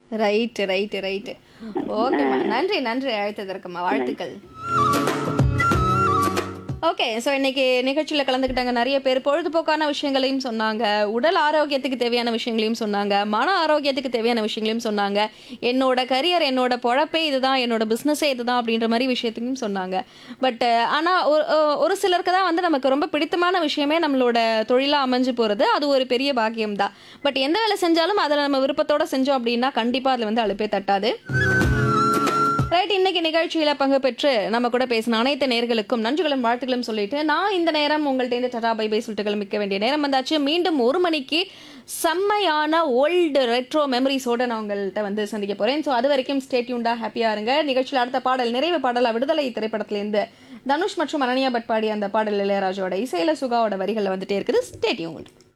right right right ஓகேம்மா நன்றி நன்றி அழைத்ததற்குமா வாழ்த்துக்கள் ஓகே ஸோ இன்னைக்கு நிகழ்ச்சியில் கலந்துக்கிட்டாங்க நிறைய பேர் பொழுதுபோக்கான விஷயங்களையும் சொன்னாங்க உடல் ஆரோக்கியத்துக்கு தேவையான விஷயங்களையும் சொன்னாங்க மன ஆரோக்கியத்துக்கு தேவையான விஷயங்களையும் சொன்னாங்க என்னோட கரியர் என்னோட பொழப்பே இதுதான் என்னோட பிஸ்னஸே இதுதான் அப்படின்ற மாதிரி விஷயத்தையும் சொன்னாங்க பட் ஆனால் ஒரு ஒரு சிலருக்கு தான் வந்து நமக்கு ரொம்ப பிடித்தமான விஷயமே நம்மளோட தொழிலாக அமைஞ்சு போகிறது அது ஒரு பெரிய பாக்கியம் தான் பட் எந்த வேலை செஞ்சாலும் அதை நம்ம விருப்பத்தோட செஞ்சோம் அப்படின்னா கண்டிப்பாக அதில் வந்து அழுப்பே தட்டாது ரைட் இன்னைக்கு நிகழ்ச்சியில பங்கு பெற்று நம்ம கூட பேசின அனைத்து நேர்களுக்கும் நன்றிகளும் வாழ்த்துக்களும் சொல்லிட்டு நான் இந்த நேரம் உங்கள்ட்ட இருந்து டடா பை பை சொல்லிட்டு கிளம்பிக்க வேண்டிய நேரம் வந்தாச்சு மீண்டும் ஒரு மணிக்கு செம்மையான ஓல்டு ரெட்ரோ மெமரிஸோட நான் உங்கள்கிட்ட வந்து சந்திக்க போறேன் ஸோ அது வரைக்கும் ஸ்டேட்யூண்டா ஹாப்பியா இருங்க நிகழ்ச்சியில் அடுத்த பாடல் நிறைவு பாடலா விடுதலை திரைப்படத்திலேருந்து தனுஷ் மற்றும் அனன்யா பட் பாடிய அந்த பாடல் இளையராஜோட இசையில சுகாவோட வரிகளில் வந்துட்டே இருக்குது ஸ்டேட்யூண்ட்